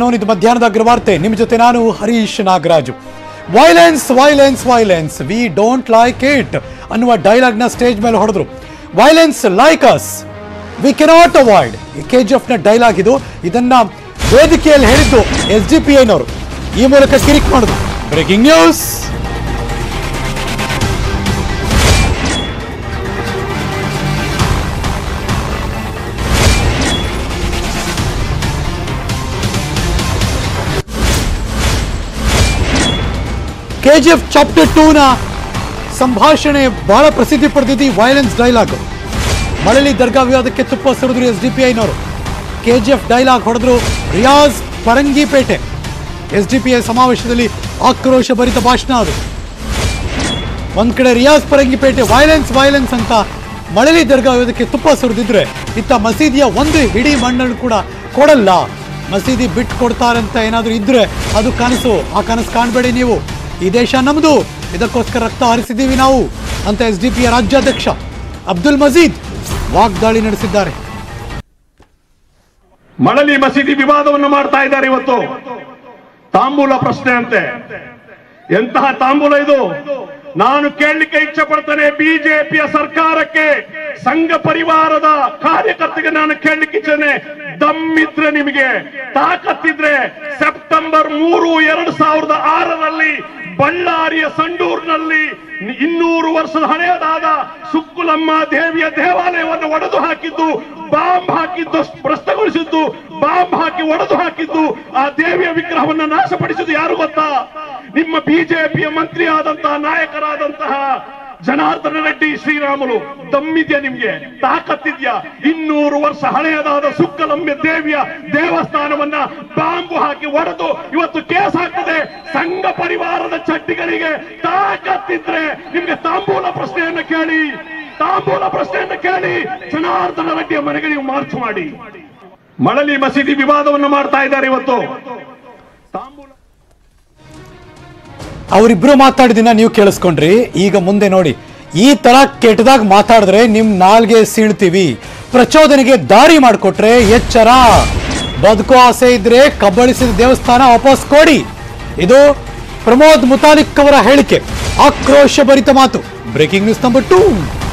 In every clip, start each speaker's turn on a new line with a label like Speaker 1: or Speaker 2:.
Speaker 1: non ಇದು ಮಧ್ಯಾಹ್ನದ ಅಗ್ರವಾರ್ತೆ ನಿಮ್ಮ ಜೊತೆ ನಾನು Harish Nagaraju violence violence violence we don't like it ಅನ್ನುವ ಡೈಲಾಗ್ನ ಸ್ಟೇಜ್ ಮೇಲೆ ಹೊಡೆದ್ರು violence like us we cannot avoid K G ಎಫ್ನ ಡೈಲಾಗ್ ಇದು ಇದನ್ನ ವೇದಿಕೆಯಲ್ಲಿ ಹೇಳಿದ್ದು ಎಸ್ ಡಿ ಪಿ ಐನವರು ಈ ಮೂಲಕ ಕಿರಿಕ್ ಮಾಡಿದ್ರು breaking news K G F chapter ಟೂನ ಸಂಭಾಷಣೆ ಬಹಳ ಪ್ರಸಿದ್ಧಿ ಪಡೆದಿದ್ದು ಈ ವೈಲೆನ್ಸ್ ಡೈಲಾಗ್ ಮಳಲಿ ದರ್ಗಾ ವಿವಾದಕ್ಕೆ ತುಪ್ಪ ಸುರಿದ್ರು ಎಸ್ ಡಿ ಪಿ ಐನವರು ಕೆ ಜಿ ಎಫ್ ಡೈಲಾಗ್ ಹೊಡೆದ್ರು Riyaz Parangipete S D P I ಸಮಾವೇಶದಲ್ಲಿ ಆಕ್ರೋಶ ಭರಿತ ಭಾಷಣ ಅದು ಒಂದ್ ಕಡೆ ರಿಯಾಜ್ ಪರಂಗಿಪೇಟೆ ವೈಲೆನ್ಸ್ ವೈಲೆನ್ಸ್ ಅಂತ ಮಳಲಿ ದರ್ಗಾ ವಿವಾದಕ್ಕೆ ತುಪ್ಪ ಸುರಿದಿದ್ರೆ ಇತ್ತ ಮಸೀದಿಯ ಒಂದು ಹಿಡಿ ಮಣ್ಣನ್ನು ಕೂಡ ಕೊಡಲ್ಲ ಮಸೀದಿ ಬಿಟ್ಟು ಕೊಡ್ತಾರಂತ ಏನಾದರೂ ಇದ್ರೆ ಅದು ಕನಸು ಆ ಕನಸು ಕಾಣಬೇಡಿ ನೀವು ಈ ದೇಶ ನಮ್ದು ಇದಕ್ಕೋಸ್ಕರ ರಕ್ತ ಹರಿಸಿದ್ದೀವಿ ನಾವು ಅಂತ ಎಸ್ ಡಿ ಪಿಯ ರಾಜ್ಯಾಧ್ಯಕ್ಷ ಅಬ್ದುಲ್ ಮಜೀದ್ ವಾಗ್ದಾಳಿ ನಡೆಸಿದ್ದಾರೆ
Speaker 2: ಮಳಲಿ ಮಸೀದಿ ವಿವಾದವನ್ನು ಮಾಡ್ತಾ ಇದ್ದಾರೆ ಇವತ್ತು ತಾಂಬೂಲ ಪ್ರಶ್ನೆ ಅಂತೆ ಎಂತಹ ತಾಂಬೂಲ ಇದು ನಾನು ಕೇಳಲಿಕ್ಕೆ ಇಚ್ಛೆ ಪಡ್ತೇನೆ ಬಿಜೆಪಿಯ ಸರ್ಕಾರಕ್ಕೆ ಸಂಘ ಪರಿವಾರದ ಕಾರ್ಯಕರ್ತರಿಗೆ ನಾನು ಕೇಳಲಿಕ್ಕೆ ಇಚ್ಛೆ ದಮ್ಮಿದ್ರೆ ನಿಮಗೆ ತಾಕತ್ತಿದ್ರೆ ಸೆಪ್ಟೆಂಬರ್ ಮೂರು ಎರಡು ಸಾವಿರದ ಆರರಲ್ಲಿ ಬಳ್ಳಾರಿಯ ಸಂಡೂರಿನಲ್ಲಿ ಇನ್ನೂರು ವರ್ಷದ ಹಳೆಯದಾದ ಸುಕ್ಕುಲಮ್ಮ ದೇವಿಯ ದೇವಾಲಯವನ್ನು ಒಡೆದು ಹಾಕಿದ್ದು ಬಾಂಬ್ ಹಾಕಿದ್ದು ಭ್ರಷ್ಟಗೊಳಿಸಿದ್ದು ಬಾಂಬ್ ಹಾಕಿ ಒಡೆದು ಹಾಕಿದ್ದು ಆ ದೇವಿಯ ವಿಗ್ರಹವನ್ನು ನಾಶಪಡಿಸಿದ್ದು ಯಾರು ಗೊತ್ತಾ ನಿಮ್ಮ ಬಿಜೆಪಿಯ ಮಂತ್ರಿ ಆದಂತಹ ನಾಯಕರಾದಂತಹ ಜನಾರ್ದನ ರೆಡ್ಡಿ ಶ್ರೀರಾಮುಲು ದಮ್ಮಿದ್ಯಾ ನಿಮ್ಗೆ ತಾಕತ್ತಿದ್ಯಾ ಇನ್ನೂರು ವರ್ಷ ಹಳೆಯದಾದ ಸುಕ್ಕಲಂಬೆ ದೇವಿಯ ದೇವಸ್ಥಾನವನ್ನ ಬಾಂಬು ಹಾಕಿ ಒಡೆದು ಇವತ್ತು ಕೇಸ್ ಹಾಕ್ತದೆ ಸಂಘ ಪರಿವಾರದ ಚಡ್ಡಿಗಳಿಗೆ ತಾಕತ್ತಿದ್ರೆ ನಿಮ್ಗೆ ತಾಂಬೂಲ ಪ್ರಶ್ನೆಯನ್ನು ಕೇಳಿ ತಾಂಬೂಲ ಪ್ರಶ್ನೆಯನ್ನು ಕೇಳಿ ಜನಾರ್ದನ ರೆಡ್ಡಿಯ ಮನೆಗೆ ನೀವು ಮಾರ್ಚ್ ಮಾಡಿ ಮಳಲಿ ಮಸೀದಿ ವಿವಾದವನ್ನು ಮಾಡ್ತಾ ಇದ್ದಾರೆ ಇವತ್ತು ತಾಂಬೂಲ
Speaker 1: ಅವರಿಬ್ರು ಮಾತಾಡಿದಿನ ನೀವು ಕೇಳಿಸ್ಕೊಂಡ್ರಿ ಈಗ ಮುಂದೆ ನೋಡಿ ಈ ತರ ಕೆಟ್ಟದಾಗ ಮಾತಾಡಿದ್ರೆ ನಿಮ್ ನಾಲ್ಗೆ ಸೀಳ್ತೀವಿ ಪ್ರಚೋದನೆಗೆ ದಾರಿ ಮಾಡಿಕೊಟ್ರೆ ಎಚ್ಚರ ಬದುಕೋ ಆಸೆ ಇದ್ರೆ ಕಬ್ಬಳಿಸಿದ ದೇವಸ್ಥಾನ ವಾಪಸ್ ಕೊಡಿ ಇದು ಪ್ರಮೋದ್ ಮುತಾಲಿಕ್ ಅವರ ಹೇಳಿಕೆ ಆಕ್ರೋಶ ಭರಿತ ಮಾತು breaking news number two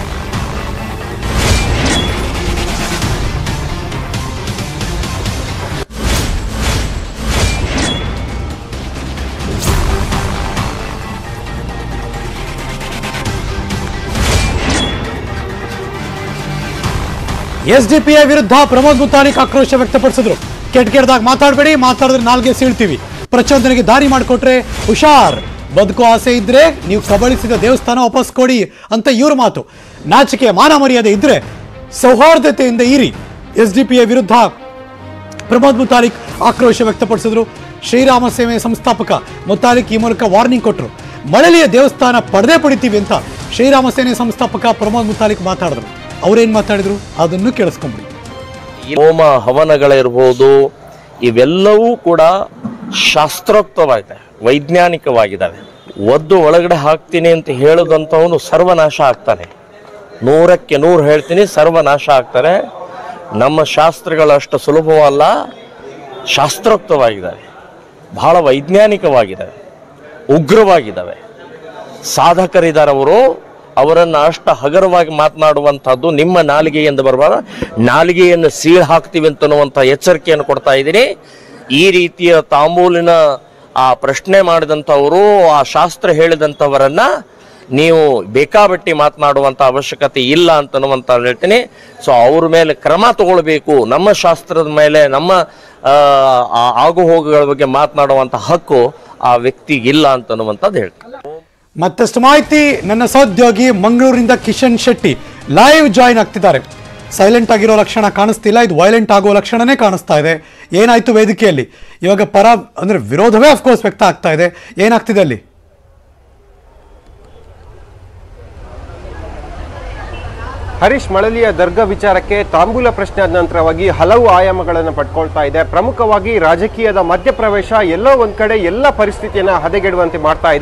Speaker 1: S D P I ವಿರುದ್ಧ ಪ್ರಮೋದ್ ಮುತಾಲಿಕ್ ಆಕ್ರೋಶ ವ್ಯಕ್ತಪಡಿಸಿದ್ರು ಕೆಟ್ಟ ಕೆಟ್ಟದಾಗ ಮಾತಾಡಬೇಡಿ ಮಾತಾಡಿದ್ರೆ ನಾಲ್ಗೆ ಸೀಳ್ತೀವಿ ಪ್ರಚೋದನೆಗೆ ದಾರಿ ಮಾಡಿಕೊಟ್ರೆ ಹುಷಾರ್ ಬದುಕು ಆಸೆ ಇದ್ರೆ ನೀವು ಕಬಳಿಸಿದ ದೇವಸ್ಥಾನ ವಾಪಸ್ ಕೊಡಿ ಅಂತ ಇವ್ರ ಮಾತು ನಾಚಿಕೆ ಮಾನ ಮರ್ಯಾದೆ ಇದ್ರೆ ಸೌಹಾರ್ದತೆಯಿಂದ ಇರಿ ಎಸ್ ಡಿ ಪಿ ಐ ವಿರುದ್ಧ ಪ್ರಮೋದ್ ಮುತಾಲಿಕ್ ಆಕ್ರೋಶ ವ್ಯಕ್ತಪಡಿಸಿದ್ರು ಶ್ರೀರಾಮ ಸೇವೆ ಸಂಸ್ಥಾಪಕ ಮುತಾಲಿಕ್ ಈ ಮೂಲಕ ವಾರ್ನಿಂಗ್ ಕೊಟ್ಟರು ಮಳಲಿಯ ದೇವಸ್ಥಾನ ಪಡೆದೇ ಪಡಿತೀವಿ ಅಂತ ಶ್ರೀರಾಮ ಸೇನೆ ಸಂಸ್ಥಾಪಕ ಪ್ರಮೋದ್ ಮುತಾಲಿಕ್ ಮಾತಾಡಿದ್ರು ಅವ್ರೇನ್ ಮಾತಾಡಿದ್ರು ಅದನ್ನು ಕೇಳಿಸ್ಕೊಂಬಿಡಿ
Speaker 3: ಹೋಮ ಹವನಗಳಿರ್ಬೋದು ಇವೆಲ್ಲವೂ ಕೂಡ ಶಾಸ್ತ್ರೋಕ್ತವಾಗಿದೆ ವೈಜ್ಞಾನಿಕವಾಗಿದ್ದಾವೆ ಒದ್ದು ಒಳಗಡೆ ಹಾಕ್ತೀನಿ ಅಂತ ಹೇಳದಂಥವನು ಸರ್ವನಾಶ ಆಗ್ತಾನೆ ನೂರಕ್ಕೆ ನೂರು ಹೇಳ್ತೀನಿ ಸರ್ವನಾಶ ಆಗ್ತಾರೆ ನಮ್ಮ ಶಾಸ್ತ್ರಗಳು ಅಷ್ಟು ಸುಲಭವಲ್ಲ ಶಾಸ್ತ್ರೋಕ್ತವಾಗಿದ್ದಾವೆ ಬಹಳ ವೈಜ್ಞಾನಿಕವಾಗಿದ್ದಾವೆ ಉಗ್ರವಾಗಿದ್ದಾವೆ ಸಾಧಕರಿದ್ದಾರೆ ಅವರು ಅವರನ್ನು ಅಷ್ಟು ಹಗರವಾಗಿ ಮಾತನಾಡುವಂಥದ್ದು ನಿಮ್ಮ ನಾಲಿಗೆಯಿಂದ ಬರಬಾರ ನಾಲಿಗೆಯನ್ನು ಸೀಳು ಹಾಕ್ತೀವಿ ಅಂತನ್ನುವಂಥ ಎಚ್ಚರಿಕೆಯನ್ನು ಕೊಡ್ತಾ ಇದ್ದೀನಿ ಈ ರೀತಿಯ ತಾಂಬೂಲಿನ ಆ ಪ್ರಶ್ನೆ ಮಾಡಿದಂಥವರು ಆ ಶಾಸ್ತ್ರ ಹೇಳಿದಂಥವರನ್ನ ನೀವು ಬೇಕಾಬಟ್ಟಿ ಮಾತನಾಡುವಂಥ ಅವಶ್ಯಕತೆ ಇಲ್ಲ ಅಂತನ್ನುವಂತ ಹೇಳ್ತೀನಿ ಸೊ ಅವ್ರ ಮೇಲೆ ಕ್ರಮ ತಗೊಳ್ಬೇಕು ನಮ್ಮ ಶಾಸ್ತ್ರದ ಮೇಲೆ ನಮ್ಮ ಆ, ಆ ಆಗು ಹೋಗುಗಳ ಬಗ್ಗೆ ಮಾತನಾಡುವಂಥ ಹಕ್ಕು ಆ ವ್ಯಕ್ತಿಗಿಲ್ಲ ಅಂತನ್ನುವಂಥದ್ದು ಹೇಳ್ತೀನಿ
Speaker 1: ಮತ್ತಷ್ಟು ಮಾಹಿತಿ ನನ್ನ ಸಹೋದ್ಯೋಗಿ ಮಂಗಳೂರಿನಿಂದ ಕಿಶನ್ ಶೆಟ್ಟಿ ಲೈವ್ ಜಾಯಿನ್ ಆಗ್ತಿದ್ದಾರೆ ಸೈಲೆಂಟ್ ಆಗಿರೋ ಲಕ್ಷಣ ಕಾಣಿಸ್ತಿಲ್ಲ ಇದು ವೈಲೆಂಟ್ ಆಗೋ ಲಕ್ಷಣನೇ ಕಾಣಿಸ್ತಾ ಇದೆ ಏನಾಯ್ತು ವೇದಿಕೆಯಲ್ಲಿ ಇವಾಗ ಪರ ಅಂದ್ರೆ ವಿರೋಧವೇ ಅಫ್ಕೋರ್ಸ್ ವ್ಯಕ್ತ ಆಗ್ತಾ ಇದೆ ಏನಾಗ್ತಿದೆ ಅಲ್ಲಿ
Speaker 4: ಹರೀಶ್ ಮಳಲಿಯ ದರ್ಗಾ ವಿಚಾರಕ್ಕೆ ತಾಂಬೂಲ ಪ್ರಶ್ನೆ ಆದ ನಂತರವಾಗಿ ಹಲವು ಆಯಾಮಗಳನ್ನು ಪಡ್ಕೊಳ್ತಾ ಇದೆ ಪ್ರಮುಖವಾಗಿ ರಾಜಕೀಯದ ಮಧ್ಯಪ್ರವೇಶ ಎಲ್ಲೋ ಒಂದ್ ಕಡೆ ಎಲ್ಲ ಪರಿಸ್ಥಿತಿಯನ್ನ ಹದಗೆಡುವಂತೆ ಮಾಡ್ತಾ ಇದೆ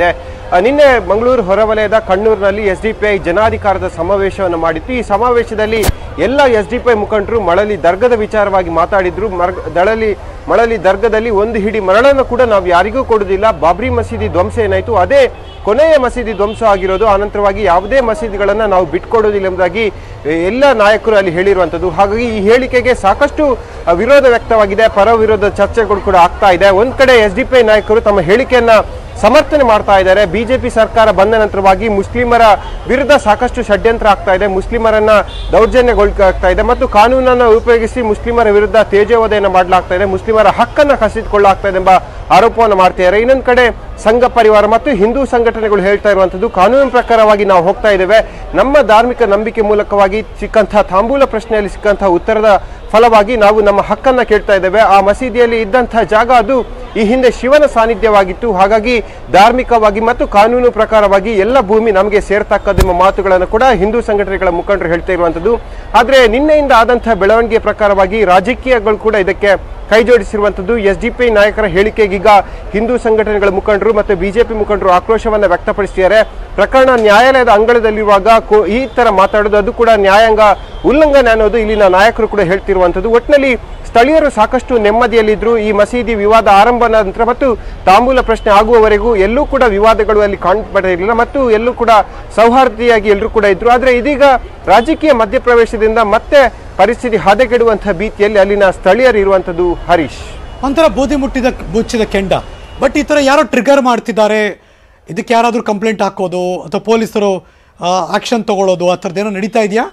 Speaker 4: ಆ, ನಿನ್ನೆ ಮಂಗಳೂರು ಹೊರವಲಯದ ಕಣ್ಣೂರಿನಲ್ಲಿ ಎಸ್ ಡಿ ಪಿ ಐ ಜನಾಧಿಕಾರದ ಸಮಾವೇಶವನ್ನು ಮಾಡಿತ್ತು ಈ ಸಮಾವೇಶದಲ್ಲಿ ಎಲ್ಲ ಎಸ್ ಡಿ ಪಿ ಐ ಮುಖಂಡರು ಮಳಲಿ ದರ್ಗದ ವಿಚಾರವಾಗಿ ಮಾತಾಡಿದ್ರು ಮರ್ಗ ದಳಲಿ ಮಳಲಿ ದರ್ಗದಲ್ಲಿ ಒಂದು ಹಿಡಿ ಮರಳನ್ನು ಕೂಡ ನಾವು ಯಾರಿಗೂ ಕೊಡುವುದಿಲ್ಲ ಬಾಬ್ರಿ ಮಸೀದಿ ಧ್ವಂಸ ಏನಾಯಿತು ಅದೇ ಕೊನೆಯ ಮಸೀದಿ ಧ್ವಂಸ ಆಗಿರೋದು ಆನಂತರವಾಗಿ ಯಾವುದೇ ಮಸೀದಿಗಳನ್ನು ನಾವು ಬಿಟ್ಕೊಡೋದಿಲ್ಲ ಎಂಬುದಾಗಿ ಎ, ಎಲ್ಲ ನಾಯಕರು ಅಲ್ಲಿ ಹೇಳಿರುವಂಥದ್ದು ಹಾಗಾಗಿ ಈ ಹೇಳಿಕೆಗೆ ಸಾಕಷ್ಟು ಆ, ವಿರೋಧ ವ್ಯಕ್ತವಾಗಿದೆ ಪರ ವಿರೋಧ ಚರ್ಚೆಗಳು ಕೂಡ ಆಗ್ತಾ ಇದೆ ಒಂದ್ ಕಡೆ ಎಸ್ ಡಿ ಪಿ ಐ ನಾಯಕರು ತಮ್ಮ ಹೇಳಿಕೆಯನ್ನ ಸಮರ್ಥನೆ ಮಾಡ್ತಾ ಇದ್ದಾರೆ ಬಿಜೆಪಿ ಸರ್ಕಾರ ಬಂದ ನಂತರವಾಗಿ ಮುಸ್ಲಿಮರ ವಿರುದ್ಧ ಸಾಕಷ್ಟು ಷಡ್ಯಂತ್ರ ಆಗ್ತಾ ಇದೆ ಮುಸ್ಲಿಮರನ್ನ ದೌರ್ಜನ್ಯಗೊಳಿಸಲಾಗ್ತಾ ಇದೆ ಮತ್ತು ಕಾನೂನನ್ನು ಉಪಯೋಗಿಸಿ ಮುಸ್ಲಿಮರ ವಿರುದ್ಧ ತೇಜೋವಧೆಯನ್ನು ಮಾಡಲಾಗ್ತಾ ಇದೆ ಮುಸ್ಲಿಮರ ಹಕ್ಕನ್ನ ಕಸಿದುಕೊಳ್ಳಲಾಗ್ತಾ ಇದೆ ಎಂಬ ಆರೋಪವನ್ನು ಮಾಡ್ತಿದ್ದಾರೆ ಇನ್ನೊಂದು ಕಡೆ ಸಂಘ ಪರಿವಾರ ಮತ್ತು ಹಿಂದೂ ಸಂಘಟನೆಗಳು ಹೇಳ್ತಾ ಇರುವಂತದ್ದು ಕಾನೂನು ಪ್ರಕಾರವಾಗಿ ನಾವು ಹೋಗ್ತಾ ಇದ್ದೇವೆ ನಮ್ಮ ಧಾರ್ಮಿಕ ನಂಬಿಕೆ ಮೂಲಕವಾಗಿ ಸಿಕ್ಕಂತಹ ತಾಂಬೂಲ ಪ್ರಶ್ನೆಯಲ್ಲಿ ಸಿಕ್ಕಂತಹ ಉತ್ತರದ ಫಲವಾಗಿ ನಾವು ನಮ್ಮ ಹಕ್ಕನ್ನ ಕೇಳ್ತಾ ಇದ್ದೇವೆ ಆ ಮಸೀದಿಯಲ್ಲಿ ಇದ್ದಂತಹ ಜಾಗ ಅದು ಈ ಹಿಂದೆ ಶಿವನ ಸಾನ್ನಿಧ್ಯವಾಗಿತ್ತು ಹಾಗಾಗಿ ಧಾರ್ಮಿಕವಾಗಿ ಮತ್ತು ಕಾನೂನು ಪ್ರಕಾರವಾಗಿ ಎಲ್ಲ ಭೂಮಿ ನಮಗೆ ಸೇರ್ತಕ್ಕದ್ದು ಎಂಬ ಮಾತುಗಳನ್ನು ಕೂಡ ಹಿಂದೂ ಸಂಘಟನೆಗಳ ಮುಖಂಡರು ಹೇಳ್ತಾ ಇರುವಂತದ್ದು ಆದ್ರೆ ನಿನ್ನೆಯಿಂದ ಆದಂತಹ ಬೆಳವಣಿಗೆ ಪ್ರಕಾರವಾಗಿ ರಾಜಕೀಯಗಳು ಕೂಡ ಇದಕ್ಕೆ ಕೈ ಜೋಡಿಸಿರುವಂತದ್ದು ಎಸ್ ಡಿ ಪಿ ನಾಯಕರ ಹೇಳಿಕೆಗೀಗ ಹಿಂದೂ ಸಂಘಟನೆಗಳ ಮುಖಂಡರು ಮತ್ತು ಬಿಜೆಪಿ ಮುಖಂಡರು ಆಕ್ರೋಶವನ್ನ ವ್ಯಕ್ತಪಡಿಸಿದ್ದಾರೆ ಪ್ರಕರಣ ನ್ಯಾಯಾಲಯದ ಅಂಗಳದಲ್ಲಿರುವಾಗ ಕೋ- ಈ ತರ ಮಾತಾಡೋದು ಅದು ಕೂಡ ನ್ಯಾಯಾಂಗ ಉಲ್ಲಂಘನೆ ಅನ್ನೋದು ಇಲ್ಲಿನ ನಾಯಕರು ಕೂಡ ಹೇಳ್ತಿರುವಂತದ್ದು ಒಟ್ಟಿನಲ್ಲಿ ಸ್ಥಳೀಯರು ಸಾಕಷ್ಟು ನೆಮ್ಮದಿಯಲ್ಲಿದ್ರು ಈ ಮಸೀದಿ ವಿವಾದ ಆರಂಭದ ನಂತರ ಮತ್ತು ತಾಂಬೂಲ ಪ್ರಶ್ನೆ ಆಗುವವರೆಗೂ ಎಲ್ಲೂ ಕೂಡ ವಿವಾದಗಳು ಅಲ್ಲಿ ಕಾಣಬರಲಿಲ್ಲ ಮತ್ತು ಎಲ್ಲೂ ಕೂಡ ಸೌಹಾರ್ದಿಯಾಗಿ ಎಲ್ಲರೂ ಕೂಡ ಇದ್ರು ಆದ್ರೆ ಇದೀಗ ರಾಜಕೀಯ ಮಧ್ಯಪ್ರವೇಶದಿಂದ ಮತ್ತೆ ಪರಿಸ್ಥಿತಿ ಹದಗೆಡುವಂತಹ ಭೀತಿಯಲ್ಲಿ ಅಲ್ಲಿನ ಸ್ಥಳೀಯರು ಇರುವಂತದ್ದು ಹರೀಶ್
Speaker 1: ಒಂಥರ ಬೂದಿ ಮುಟ್ಟಿದ ಮುಚ್ಚಿದ ಕೆಂಡ ಬಟ್ ಈ ಥರ ಯಾರೋ ಟ್ರಿಗರ್ ಮಾಡ್ತಿದ್ದಾರೆ ಇದಕ್ಕೆ ಯಾರಾದರೂ ಕಂಪ್ಲೇಂಟ್ ಹಾಕೋದು ಅಥವಾ ಪೊಲೀಸರು ಆಕ್ಷನ್ ತಗೊಳ್ಳೋದು ಆ ಥರದ್ದೇನೋ ನಡೀತಾ ಇದೆಯಾ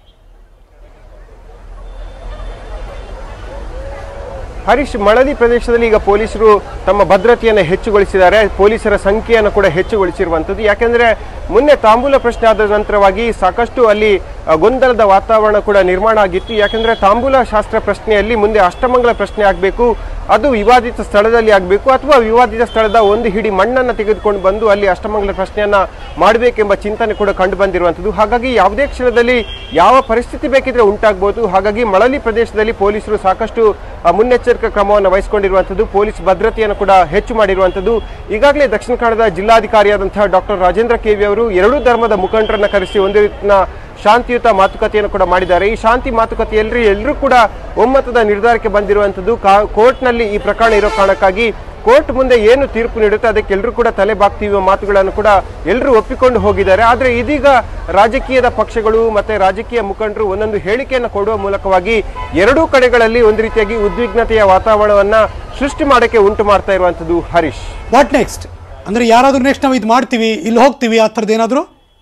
Speaker 4: ಹರೀಶ್ ಮಳಲಿ ಪ್ರದೇಶದಲ್ಲಿ ಈಗ ಪೊಲೀಸರು ತಮ್ಮ ಭದ್ರತೆಯನ್ನು ಹೆಚ್ಚುಗೊಳಿಸಿದ್ದಾರೆ ಪೊಲೀಸರ ಸಂಖ್ಯೆಯನ್ನು ಕೂಡ ಹೆಚ್ಚುಗೊಳಿಸಿರುವಂಥದ್ದು ಯಾಕೆಂದ್ರೆ ಮೊನ್ನೆ ತಾಂಬೂಲ ಪ್ರಶ್ನೆ ಆದ ನಂತರವಾಗಿ ಸಾಕಷ್ಟು ಅಲ್ಲಿ ಆ, ಗೊಂದಲದ ವಾತಾವರಣ ಕೂಡ ನಿರ್ಮಾಣ ಆಗಿತ್ತು ಯಾಕೆಂದ್ರೆ ತಾಂಬೂಲ ಶಾಸ್ತ್ರ ಪ್ರಶ್ನೆಯಲ್ಲಿ ಮುಂದೆ ಅಷ್ಟಮಂಗಲ ಪ್ರಶ್ನೆ ಆಗಬೇಕು ಅದು ವಿವಾದಿತ ಸ್ಥಳದಲ್ಲಿ ಆಗಬೇಕು ಅಥವಾ ವಿವಾದಿತ ಸ್ಥಳದ ಒಂದು ಹಿಡಿ ಮಣ್ಣನ್ನು ತೆಗೆದುಕೊಂಡು ಬಂದು ಅಲ್ಲಿ ಅಷ್ಟಮಂಗಲ ಪ್ರಶ್ನೆಯನ್ನ ಮಾಡಬೇಕೆಂಬ ಚಿಂತನೆ ಕೂಡ ಕಂಡು ಬಂದಿರುವಂಥದ್ದು ಹಾಗಾಗಿ ಯಾವುದೇ ಕ್ಷಣದಲ್ಲಿ ಯಾವ ಪರಿಸ್ಥಿತಿ ಬೇಕಿದ್ರೆ ಉಂಟಾಗಬಹುದು ಹಾಗಾಗಿ ಮಳಲಿ ಪ್ರದೇಶದಲ್ಲಿ ಪೊಲೀಸರು ಸಾಕಷ್ಟು ಆ, ಮುನ್ನೆಚ್ಚರಿಕಾ ಕ್ರಮವನ್ನು ವಹಿಸಿಕೊಂಡಿರುವಂಥದ್ದು ಪೊಲೀಸ್ ಭದ್ರತೆಯನ್ನು ಕೂಡ ಹೆಚ್ಚು ಮಾಡಿರುವಂಥದ್ದು ಈಗಾಗಲೇ ದಕ್ಷಿಣ ಕನ್ನಡದ ಜಿಲ್ಲಾಧಿಕಾರಿಯಾದಂತಹ ಡಾಕ್ಟರ್ ರಾಜೇಂದ್ರ ಕೆವಿ ಅವರು ಎರಡೂ ಧರ್ಮದ ಮುಖಂಡರನ್ನ ಕರೆಸಿ ಒಂದು ರೀತಿಯ ಶಾಂತಿಯುತ ಮಾತುಕತೆಯನ್ನು ಕೂಡ ಮಾಡಿದ್ದಾರೆ ಈ ಶಾಂತಿ ಮಾತುಕತೆಯಲ್ಲಿ ಎಲ್ಲರೂ ಕೂಡ ಒಮ್ಮತದ ನಿರ್ಧಾರಕ್ಕೆ ಬಂದಿರುವಂಥದ್ದು ಕಾ- ಕೋರ್ಟ್ನಲ್ಲಿ ಈ ಪ್ರಕರಣ ಇರೋ ಕಾರಣಕ್ಕಾಗಿ ಕೋರ್ಟ್ ಮುಂದೆ ಏನು ತೀರ್ಪು ನೀಡುತ್ತೆ ಅದಕ್ಕೆ ಎಲ್ಲರೂ ಕೂಡ ತಲೆ ಬಾಗ್ತೀವಿ ಎಂಬ ಮಾತುಗಳನ್ನು ಕೂಡ ಎಲ್ಲರೂ ಒಪ್ಪಿಕೊಂಡು ಹೋಗಿದ್ದಾರೆ ಆದರೆ ಇದೀಗ ರಾಜಕೀಯದ ಪಕ್ಷಗಳು ಮತ್ತೆ ರಾಜಕೀಯ ಮುಖಂಡರು ಒಂದೊಂದು ಹೇಳಿಕೆಯನ್ನು ಕೊಡುವ ಮೂಲಕವಾಗಿ ಎರಡೂ ಕಡೆಗಳಲ್ಲಿ ಒಂದು ರೀತಿಯಾಗಿ ಉದ್ವಿಗ್ನತೆಯ ವಾತಾವರಣವನ್ನ ಸೃಷ್ಟಿ ಮಾಡೋಕ್ಕೆ ಉಂಟು ಮಾಡ್ತಾ ಇರುವಂಥದ್ದು ಹರೀಶ್
Speaker 1: ವಾಟ್ ನೆಕ್ಸ್ಟ್ ಅಂದರೆ ಯಾರಾದರೂ ನೆಕ್ಸ್ಟ್ ನಾವು ಇದು ಮಾಡ್ತೀವಿ ಇಲ್ಲಿ ಹೋಗ್ತೀವಿ ಆ ಥರದ್ದು ಏನಾದರೂ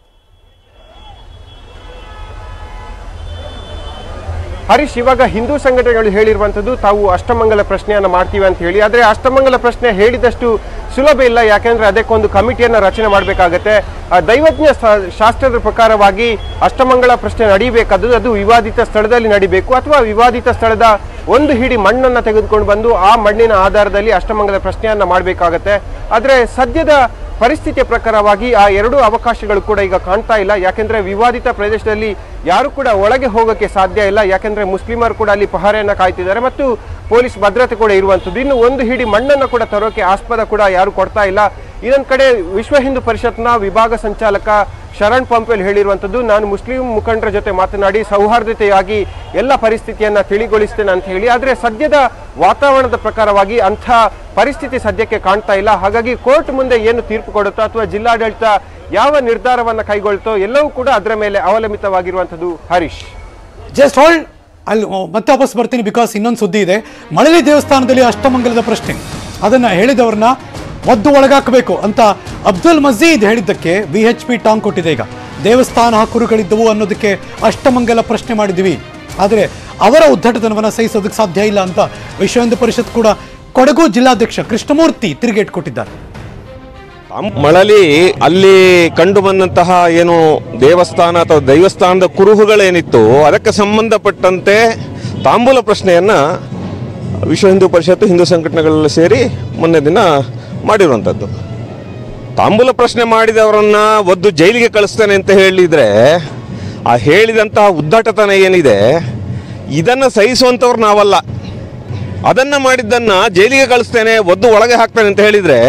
Speaker 4: ಹರೀಶ್ ಇವಾಗ ಹಿಂದೂ ಸಂಘಟನೆಗಳು ಹೇಳಿರುವಂಥದ್ದು ತಾವು ಅಷ್ಟಮಂಗಲ ಪ್ರಶ್ನೆಯನ್ನ ಮಾಡ್ತೀವಿ ಅಂತ ಹೇಳಿ ಆದ್ರೆ ಅಷ್ಟಮಂಗಲ ಪ್ರಶ್ನೆ ಹೇಳಿದಷ್ಟು ಸುಲಭ ಇಲ್ಲ ಯಾಕೆಂದ್ರೆ ಅದಕ್ಕೊಂದು ಕಮಿಟಿಯನ್ನ ರಚನೆ ಮಾಡಬೇಕಾಗತ್ತೆ ದೈವಜ್ಞ ಸ- ಶಾಸ್ತ್ರದ ಪ್ರಕಾರವಾಗಿ ಅಷ್ಟಮಂಗಲ ಪ್ರಶ್ನೆ ನಡೀಬೇಕಾದ್ದು ಅದು ವಿವಾದಿತ ಸ್ಥಳದಲ್ಲಿ ನಡಿಬೇಕು ಅಥವಾ ವಿವಾದಿತ ಸ್ಥಳದ ಒಂದು ಹಿಡಿ ಮಣ್ಣನ್ನ ತೆಗೆದುಕೊಂಡು ಬಂದು ಆ ಮಣ್ಣಿನ ಆಧಾರದಲ್ಲಿ ಅಷ್ಟಮಂಗಲ ಪ್ರಶ್ನೆಯನ್ನ ಮಾಡಬೇಕಾಗತ್ತೆ ಆದ್ರೆ ಸದ್ಯದ ಪರಿಸ್ಥಿತಿಯ ಪ್ರಕಾರವಾಗಿ ಆ ಎರಡು ಅವಕಾಶಗಳು ಕೂಡ ಈಗ ಕಾಣ್ತಾ ಇಲ್ಲ ಯಾಕೆಂದ್ರೆ ವಿವಾದಿತ ಪ್ರದೇಶದಲ್ಲಿ ಯಾರು ಕೂಡ ಒಳಗೆ ಹೋಗೋಕೆ ಸಾಧ್ಯ ಇಲ್ಲ ಯಾಕೆಂದ್ರೆ ಮುಸ್ಲಿಮರು ಕೂಡ ಅಲ್ಲಿ ಪಹರೆಯನ್ನ ಕಾಯ್ತಿದ್ದಾರೆ ಮತ್ತು ಪೊಲೀಸ್ ಭದ್ರತೆ ಕೂಡ ಇರುವಂಥದ್ದು ಇನ್ನು ಒಂದು ಹಿಡಿ ಮಣ್ಣನ್ನು ಕೂಡ ತರೋಕೆ ಆಸ್ಪದ ಕೂಡ ಯಾರು ಕೊಡ್ತಾ ಇಲ್ಲ ಇನ್ನೊಂದು ಕಡೆ ವಿಶ್ವ ಹಿಂದೂ ಪರಿಷತ್ನ ವಿಭಾಗ ಸಂಚಾಲಕ ಶರಣ್ ಪಂಪೆಲ್ ಹೇಳಿರುವಂಥದ್ದು ನಾನು ಮುಸ್ಲಿಂ ಮುಖಂಡರ ಜೊತೆ ಮಾತನಾಡಿ ಸೌಹಾರ್ದತೆಯಾಗಿ ಎಲ್ಲ ಪರಿಸ್ಥಿತಿಯನ್ನ ತಿಳಿಗೊಳಿಸ್ತೇನೆ ಅಂತ ಹೇಳಿ ಆದ್ರೆ ಸದ್ಯದ ವಾತಾವರಣದ ಪ್ರಕಾರವಾಗಿ ಅಂಥ ಪರಿಸ್ಥಿತಿ ಸದ್ಯಕ್ಕೆ ಕಾಣ್ತಾ ಇಲ್ಲ ಹಾಗಾಗಿ ಕೋರ್ಟ್ ಮುಂದೆ ಏನು ತೀರ್ಪು ಕೊಡುತ್ತೋ ಅಥವಾ ಜಿಲ್ಲಾಡಳಿತ ಯಾವ ನಿರ್ಧಾರವನ್ನ ಕೈಗೊಳ್ತೋ ಎಲ್ಲವೂ ಕೂಡ ಅದರ ಮೇಲೆ ಅವಲಂಬಿತವಾಗಿರುವಂಥದ್ದು ಹರೀಶ್
Speaker 1: ಜಸ್ಟ್ ಹೋಲ್ಡ್ ಅಲ್ಲಿ ಓ, ಮತ್ತೆ ವಾಪಸ್ ಬರ್ತೀನಿ ಬಿಕಾಸ್ ಇನ್ನೊಂದು ಸುದ್ದಿ ಇದೆ ಮಳಲಿ ದೇವಸ್ಥಾನದಲ್ಲಿ ಅಷ್ಟಮಂಗಲದ ಪ್ರಶ್ನೆ ಅದನ್ನ ಹೇಳಿದವ್ರನ್ನ ಒದ್ದು ಒಳಗಾಕಬೇಕು ಅಂತ ಅಬ್ದುಲ್ ಮಜೀದ್ ಹೇಳಿದ್ದಕ್ಕೆ ವಿ ಎಚ್ ಪಿ ಟಾಂಗ್ ಕೊಟ್ಟಿದೆ ಈಗ ದೇವಸ್ಥಾನ ಹಕ್ಕುರುಗಳಿದ್ದವು ಅನ್ನೋದಕ್ಕೆ ಅಷ್ಟಮಂಗಲ ಪ್ರಶ್ನೆ ಮಾಡಿದ್ವಿ ಆದರೆ ಅವರ ಉದ್ದಟತನವನ್ನು ಸಹಿಸೋದಕ್ಕೆ ಸಾಧ್ಯ ಇಲ್ಲ ಅಂತ ವಿಶ್ವ ಹಿಂದೂ ಪರಿಷತ್ ಕೂಡ ಕೊಡಗು ಜಿಲ್ಲಾಧ್ಯಕ್ಷ ಕೃಷ್ಣಮೂರ್ತಿ ತಿರುಗೇಟ್ ಕೊಟ್ಟಿದ್ದಾರೆ
Speaker 5: ಮಳಲಿ ಅಲ್ಲಿ ಕಂಡು ಬಂದಂತಹ ಏನು ದೇವಸ್ಥಾನ ಅಥವಾ ದೈವಸ್ಥಾನದ ಕುರುಹುಗಳೇನಿತ್ತು ಅದಕ್ಕೆ ಸಂಬಂಧಪಟ್ಟಂತೆ ತಾಂಬೂಲ ಪ್ರಶ್ನೆಯನ್ನ ವಿಶ್ವ ಹಿಂದೂ ಪರಿಷತ್ತು ಹಿಂದೂ ಸಂಘಟನೆಗಳೆಲ್ಲ ಸೇರಿ ಮೊನ್ನೆ ದಿನ ಮಾಡಿರುವಂಥದ್ದು ತಾಂಬೂಲ ಪ್ರಶ್ನೆ ಮಾಡಿದವರನ್ನ ಒದ್ದು ಜೈಲಿಗೆ ಕಳಿಸ್ತೇನೆ ಅಂತ ಹೇಳಿದ್ರೆ ಆ ಹೇಳಿದಂತಹ ಉದ್ದಟತನ ಏನಿದೆ ಇದನ್ನು ಸಹಿಸುವಂಥವ್ರು ನಾವಲ್ಲ ಅದನ್ನ ಮಾಡಿದ್ದನ್ನ ಜೈಲಿಗೆ ಕಳಿಸ್ತೇನೆ ಒದ್ದು ಒಳಗೆ ಹಾಕ್ತೇನೆ ಅಂತ ಹೇಳಿದ್ರೆ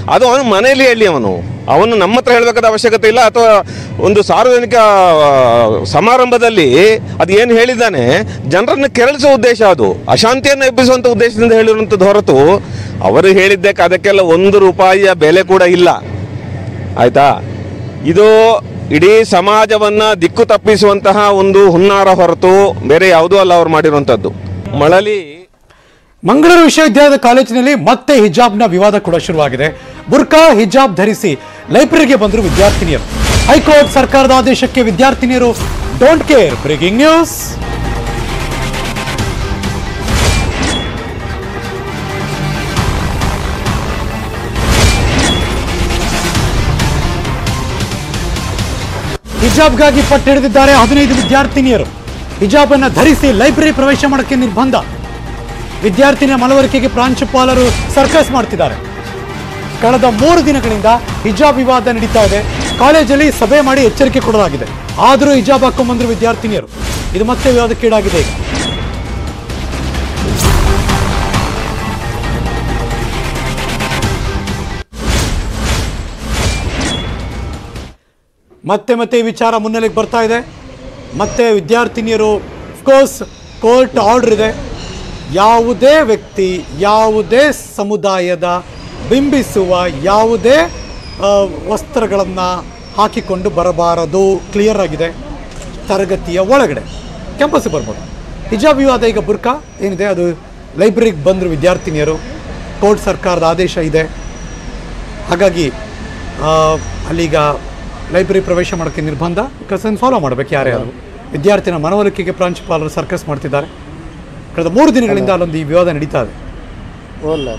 Speaker 5: ಅದು ಅವನು ಮನೆಯಲ್ಲಿ ಹೇಳಿ ಅವನು ಅವನು ನಮ್ಮ ಹತ್ರ ಹೇಳಬೇಕಾದ ಅವಶ್ಯಕತೆ ಇಲ್ಲ ಅಥವಾ ಒಂದು ಸಾರ್ವಜನಿಕ ಆ, ಸಮಾರಂಭದಲ್ಲಿ ಅದು ಏನು ಹೇಳಿದ್ದಾನೆ ಜನರನ್ನು ಕೆರಳಿಸುವ ಉದ್ದೇಶ ಅದು ಅಶಾಂತಿಯನ್ನು ಎಬ್ಬಿಸುವಂಥ ಉದ್ದೇಶದಿಂದ ಹೇಳಿರುವಂಥದ್ದು ಹೊರತು ಅವರು ಹೇಳಿದ್ದಕ್ಕೆ ಅದಕ್ಕೆಲ್ಲ ಒಂದು ರೂಪಾಯಿಯ ಬೆಲೆ ಕೂಡ ಇಲ್ಲ ಆಯ್ತಾ ಇದು ಇಡೀ ಸಮಾಜವನ್ನ ದಿಕ್ಕು ತಪ್ಪಿಸುವಂತಹ ಒಂದು ಹುನ್ನಾರ ಹೊರತು ಬೇರೆ ಯಾವುದೂ ಅಲ್ಲ ಅವ್ರು ಮಾಡಿರುವಂಥದ್ದು ಮಳಲಿ
Speaker 1: ಮಂಗಳೂರು ವಿಶ್ವವಿದ್ಯಾಲಯದ ಕಾಲೇಜಿನಲ್ಲಿ ಮತ್ತೆ ಹಿಜಾಬ್ನ ವಿವಾದ ಕೂಡ ಶುರುವಾಗಿದೆ ಬುರ್ಕಾ ಹಿಜಾಬ್ ಧರಿಸಿ ಲೈಬ್ರರಿಗೆ ಬಂದರು ವಿದ್ಯಾರ್ಥಿನಿಯರು ಹೈಕೋರ್ಟ್ ಸರ್ಕಾರದ ಆದೇಶಕ್ಕೆ ವಿದ್ಯಾರ್ಥಿನಿಯರು ಡೋಂಟ್ ಕೇರ್ ಬ್ರೇಕಿಂಗ್ ನ್ಯೂಸ್ ಹಿಜಾಬ್ಗಾಗಿ ಪಟ್ಟು ಹಿಡಿದಿದ್ದಾರೆ ಹದಿನೈದು ವಿದ್ಯಾರ್ಥಿನಿಯರು ಹಿಜಾಬ್ ಅನ್ನ ಧರಿಸಿ ಲೈಬ್ರರಿ ಪ್ರವೇಶ ಮಾಡೋಕ್ಕೆ ನಿರ್ಬಂಧ ವಿದ್ಯಾರ್ಥಿನಿಯ ಮನವರಿಕೆಗೆ ಪ್ರಾಂಶುಪಾಲರು ಸರ್ಕಸ್ ಮಾಡ್ತಿದ್ದಾರೆ ಕಳೆದ ಮೂರು ದಿನಗಳಿಂದ ಹಿಜಾಬ್ ವಿವಾದ ನಡೀತಾ ಇದೆ ಕಾಲೇಜಲ್ಲಿ ಸಭೆ ಮಾಡಿ ಎಚ್ಚರಿಕೆ ಕೊಡಲಾಗಿದೆ ಆದರೂ ಹಿಜಾಬ್ ಹಾಕೊಂಡ್ಬಂದ್ರು ವಿದ್ಯಾರ್ಥಿನಿಯರು ಇದು ಮತ್ತೆ ವಿವಾದಕ್ಕೀಡಾಗಿದೆ ಈಗ ಮತ್ತೆ ಮತ್ತೆ ಈ ವಿಚಾರ ಮುನ್ನೆಲೆಗೆ ಬರ್ತಾ ಇದೆ ಮತ್ತೆ ವಿದ್ಯಾರ್ಥಿನಿಯರು ಕೋರ್ಸ್ ಕೋರ್ಟ್ ಆರ್ಡರ್ ಇದೆ ಯಾವುದೇ ವ್ಯಕ್ತಿ ಯಾವುದೇ ಸಮುದಾಯದ ಬಿಂಬಿಸುವ ಯಾವುದೇ ವಸ್ತ್ರಗಳನ್ನು ಹಾಕಿಕೊಂಡು ಬರಬಾರದು ಕ್ಲಿಯರ್ ಆಗಿದೆ ತರಗತಿಯ ಒಳಗಡೆ ಕ್ಯಾಂಪಸ್ಗೆ ಬರ್ಬೋದು ಹಿಜಾಬ್ ವಿವಾದ ಈಗ ಬುರ್ಕಾ ಏನಿದೆ ಅದು ಲೈಬ್ರರಿಗೆ ಬಂದರು ವಿದ್ಯಾರ್ಥಿನಿಯರು ಕೋರ್ಟ್ ಸರ್ಕಾರದ ಆದೇಶ ಇದೆ ಹಾಗಾಗಿ ಆ, ಅಲ್ಲೀಗ ಲೈಬ್ರರಿ ಪ್ರವೇಶ ಮಾಡೋಕ್ಕೆ ನಿರ್ಬಂಧ ಕಸನ್ ಫಾಲೋ ಮಾಡಬೇಕು ಯಾರೇ ಅದು ವಿದ್ಯಾರ್ಥಿನ ಮನವೊಲಿಕೆಗೆ ಪ್ರಾಂಶುಪಾಲರು ಸರ್ಕಸ್ ಮಾಡ್ತಿದ್ದಾರೆ ಕಳೆದ ಮೂರು ದಿನಗಳಿಂದ ಅಲ್ಲೊಂದು ಈ ವಿವಾದ ನಡೀತಾ ಇದೆ
Speaker 6: ಓಲರ್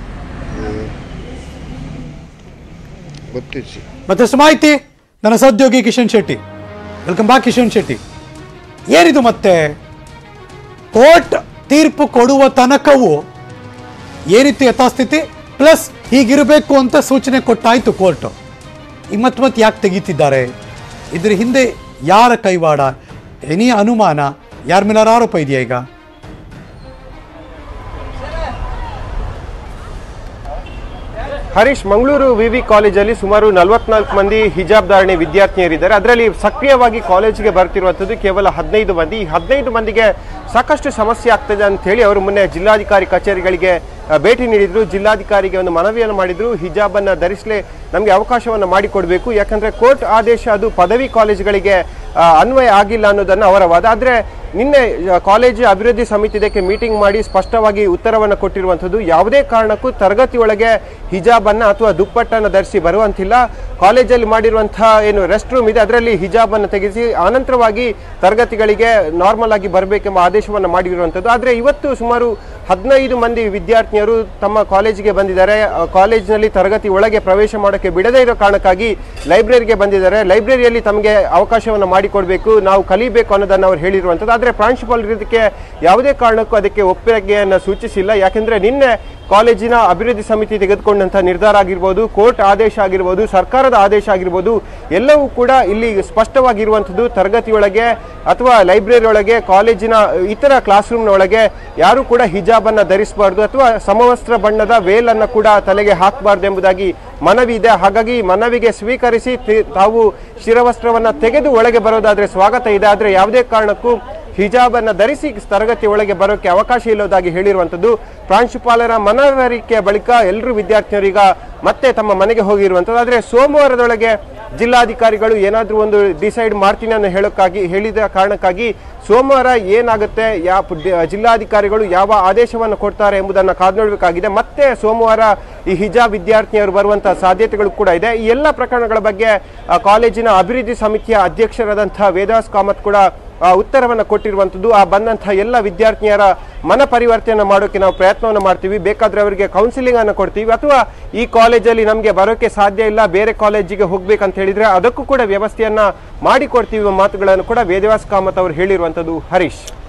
Speaker 6: ಗೊತ್ತಿಸಿ
Speaker 1: ಮತ್ತಷ್ಟು ಮಾಹಿತಿ ನನ್ನ ಸಹೋದ್ಯೋಗಿ ಕಿಶನ್ ಶೆಟ್ಟಿ ವೆಲ್ಕಮ್ ಬ್ಯಾಕ್ ಕಿಶನ್ ಶೆಟ್ಟಿ ಏನಿದು ಮತ್ತೆ ಕೋರ್ಟ್ ತೀರ್ಪು ಕೊಡುವ ತನಕವೂ ಏನಿತ್ತು ಯಥಾಸ್ಥಿತಿ ಪ್ಲಸ್ ಹೀಗಿರಬೇಕು ಅಂತ ಸೂಚನೆ ಕೊಟ್ಟಾಯ್ತು ಕೋರ್ಟ್ ಈಗ ಮತ್ತೆ ಮತ್ತೆ ಯಾಕೆ ತೆಗೀತಿದ್ದಾರೆ ಇದ್ರ ಹಿಂದೆ ಯಾರ ಕೈವಾಡ ಎನಿ ಅನುಮಾನ ಯಾರ ಮೇಲಾರ ಆರೋಪ ಇದೆಯಾ ಈಗ
Speaker 4: ಹರೀಶ್ ಮಂಗಳೂರು ವಿವಿ ಕಾಲೇಜಲ್ಲಿ ಸುಮಾರು ನಲವತ್ನಾಲ್ಕು ಮಂದಿ ಹಿಜಾಬ್ ಧಾರಣೆ ವಿದ್ಯಾರ್ಥಿನಿಯರಿದ್ದಾರೆ ಅದರಲ್ಲಿ ಸಕ್ರಿಯವಾಗಿ ಕಾಲೇಜಿಗೆ ಬರ್ತಿರುವಂಥದ್ದು ಕೇವಲ ಹದಿನೈದು ಮಂದಿ ಈ ಹದಿನೈದು ಮಂದಿಗೆ ಸಾಕಷ್ಟು ಸಮಸ್ಯೆ ಆಗ್ತದೆ ಅಂತ ಹೇಳಿ ಅವರು ಮೊನ್ನೆ ಜಿಲ್ಲಾಧಿಕಾರಿ ಕಚೇರಿಗಳಿಗೆ ಆ, ಭೇಟಿ ನೀಡಿದ್ರು ಜಿಲ್ಲಾಧಿಕಾರಿಗೆ ಒಂದು ಮನವಿಯನ್ನು ಮಾಡಿದ್ರು ಹಿಜಾಬ್ ಅನ್ನ ಧರಿಸಲೇ ನಮಗೆ ಅವಕಾಶವನ್ನು ಮಾಡಿಕೊಡ್ಬೇಕು ಯಾಕಂದ್ರೆ ಕೋರ್ಟ್ ಆದೇಶ ಅದು ಪದವಿ ಕಾಲೇಜುಗಳಿಗೆ ಆ, ಅನ್ವಯ ಆಗಿಲ್ಲ ಅನ್ನೋದನ್ನ ಅವರ ವಾದ ಆದ್ರೆ ನಿನ್ನೆ ಆ, ಕಾಲೇಜು ಅಭಿವೃದ್ಧಿ ಸಮಿತಿ ಇದಕ್ಕೆ ಮೀಟಿಂಗ್ ಮಾಡಿ ಸ್ಪಷ್ಟವಾಗಿ ಉತ್ತರವನ್ನು ಕೊಟ್ಟಿರುವಂಥದ್ದು ಯಾವುದೇ ಕಾರಣಕ್ಕೂ ತರಗತಿ ಒಳಗೆ ಹಿಜಾಬ್ ಅನ್ನ ಅಥವಾ ದುಪ್ಪಟ್ಟನ್ನು ಧರಿಸಿ ಬರುವಂತಿಲ್ಲ ಕಾಲೇಜಲ್ಲಿ ಮಾಡಿರುವಂತಹ ಏನು ರೆಸ್ಟ್ ರೂಮ್ ಇದೆ ಅದರಲ್ಲಿ ಹಿಜಾಬ್ ಅನ್ನು ತೆಗೆಸಿ ಆನಂತರವಾಗಿ ತರಗತಿಗಳಿಗೆ ನಾರ್ಮಲ್ ಆಗಿ ಬರಬೇಕೆಂಬ ಆದೇಶವನ್ನು ಮಾಡಿರುವಂಥದ್ದು ಆದರೆ ಇವತ್ತು ಸುಮಾರು ಹದಿನೈದು ಮಂದಿ ವಿದ್ಯಾರ್ಥಿನಿಯರು ತಮ್ಮ ಕಾಲೇಜಿಗೆ ಬಂದಿದ್ದಾರೆ ಆ, ಕಾಲೇಜಿನಲ್ಲಿ ತರಗತಿ ಒಳಗೆ ಪ್ರವೇಶ ಮಾಡೋಕ್ಕೆ ಬಿಡದೇ ಇರೋ ಕಾರಣಕ್ಕಾಗಿ ಲೈಬ್ರರಿಗೆ ಬಂದಿದ್ದಾರೆ ಲೈಬ್ರರಿಯಲ್ಲಿ ತಮಗೆ ಅವಕಾಶವನ್ನು ಮಾಡಿಕೊಡ್ಬೇಕು ನಾವು ಕಲಿಬೇಕು ಅನ್ನೋದನ್ನು ಅವರು ಹೇಳಿರುವಂಥದ್ದು ಆದರೆ ಪ್ರಾಂಶುಪಾಲರು ಇದಕ್ಕೆ ಯಾವುದೇ ಕಾರಣಕ್ಕೂ ಅದಕ್ಕೆ ಒಪ್ಪಿಗೆಯನ್ನು ಸೂಚಿಸಿಲ್ಲ ಯಾಕೆಂದ್ರೆ ನಿನ್ನೆ ಕಾಲೇಜಿನ ಅಭಿವೃದ್ಧಿ ಸಮಿತಿ ತೆಗೆದುಕೊಂಡಂತಹ ನಿರ್ಧಾರ ಆಗಿರ್ಬೋದು ಕೋರ್ಟ್ ಆದೇಶ ಆಗಿರ್ಬೋದು ಸರ್ಕಾರದ ಆದೇಶ ಆಗಿರ್ಬೋದು ಎಲ್ಲವೂ ಕೂಡ ಇಲ್ಲಿ ಸ್ಪಷ್ಟವಾಗಿರುವಂಥದ್ದು ತರಗತಿಯೊಳಗೆ ಅಥವಾ ಲೈಬ್ರರಿ ಒಳಗೆ ಕಾಲೇಜಿನ ಇತರ ಕ್ಲಾಸ್ ರೂಮ್ನ ಒಳಗೆ ಯಾರು ಕೂಡ ಹಿಜಾಬ್ ಅನ್ನ ಧರಿಸಬಾರ್ದು ಅಥವಾ ಸಮವಸ್ತ್ರ ಬಣ್ಣದ ವೇಲ್ ಅನ್ನ ಕೂಡ ತಲೆಗೆ ಹಾಕಬಾರ್ದು ಎಂಬುದಾಗಿ ಮನವಿ ಇದೆ ಹಾಗಾಗಿ ಮನವಿಗೆ ಸ್ವೀಕರಿಸಿ ತಿ- ತಾವು ಶಿರವಸ್ತ್ರವನ್ನ ತೆಗೆದು ಒಳಗೆ ಬರೋದಾದ್ರೆ ಸ್ವಾಗತ ಇದೆ ಆದ್ರೆ ಯಾವುದೇ ಕಾರಣಕ್ಕೂ ಹಿಜಾಬ್ ಅನ್ನ ಧರಿಸಿ ತರಗತಿ ಒಳಗೆ ಬರೋಕೆ ಅವಕಾಶ ಇಲ್ಲೋದಾಗಿ ಹೇಳಿರುವಂತದ್ದು ಪ್ರಾಂಶುಪಾಲರ ಮನವರಿಕೆಯ ಬಳಿಕ ಎಲ್ಲರೂ ವಿದ್ಯಾರ್ಥಿನಿಯರೀಗ ಮತ್ತೆ ತಮ್ಮ ಮನೆಗೆ ಹೋಗಿರುವಂತದ್ದು ಆದ್ರೆ ಸೋಮವಾರದೊಳಗೆ ಜಿಲ್ಲಾಧಿಕಾರಿಗಳು ಏನಾದ್ರೂ ಒಂದು ಡಿಸೈಡ್ ಮಾಡ್ತೀನಿ ಅನ್ನೋ ಹೇಳೋಕ್ಕಾಗಿ ಹೇಳಿದ ಕಾರಣಕ್ಕಾಗಿ ಸೋಮವಾರ ಏನಾಗುತ್ತೆ ಯಾವ ಜಿಲ್ಲಾಧಿಕಾರಿಗಳು ಯಾವ ಆದೇಶವನ್ನು ಕೊಡ್ತಾರೆ ಎಂಬುದನ್ನು ಕಾದು ನೋಡಬೇಕಾಗಿದೆ ಮತ್ತೆ ಸೋಮವಾರ ಈ ಹಿಜಾಬ್ ವಿದ್ಯಾರ್ಥಿನಿಯರು ಬರುವಂತಹ ಸಾಧ್ಯತೆಗಳು ಕೂಡ ಇದೆ ಈ ಎಲ್ಲ ಪ್ರಕರಣಗಳ ಬಗ್ಗೆ ಆ, ಕಾಲೇಜಿನ ಅಭಿವೃದ್ಧಿ ಸಮಿತಿಯ ಅಧ್ಯಕ್ಷರಾದಂತಹ ವೇದಾಸ್ ಕಾಮತ್ ಕೂಡ ಆ, ಉತ್ತರವನ್ನು ಕೊಟ್ಟಿರುವಂಥದ್ದು ಆ ಬಂದಂತಹ ಎಲ್ಲ ವಿದ್ಯಾರ್ಥಿನಿಯರ ಮನ ಪರಿವರ್ತನೆ ಮಾಡೋಕೆ ನಾವು ಪ್ರಯತ್ನವನ್ನು ಮಾಡ್ತೀವಿ ಬೇಕಾದ್ರೆ ಅವರಿಗೆ ಕೌನ್ಸಿಲಿಂಗ್ ಅನ್ನು ಕೊಡ್ತೀವಿ ಅಥವಾ ಈ ಕಾಲೇಜಲ್ಲಿ ನಮಗೆ ಬರೋಕೆ ಸಾಧ್ಯ ಇಲ್ಲ ಬೇರೆ ಕಾಲೇಜಿಗೆ ಹೋಗ್ಬೇಕಂತ ಹೇಳಿದ್ರೆ ಅದಕ್ಕೂ ಕೂಡ ವ್ಯವಸ್ಥೆಯನ್ನ ಮಾಡಿಕೊಡ್ತೀವಿ ಎಂಬ ಮಾತುಗಳನ್ನು ಕೂಡ ವೇದವಾಸ್ ಕಾಮತ್ ಅವರು ಹೇಳಿರುವಂಥದ್ದು ಹರೀಶ್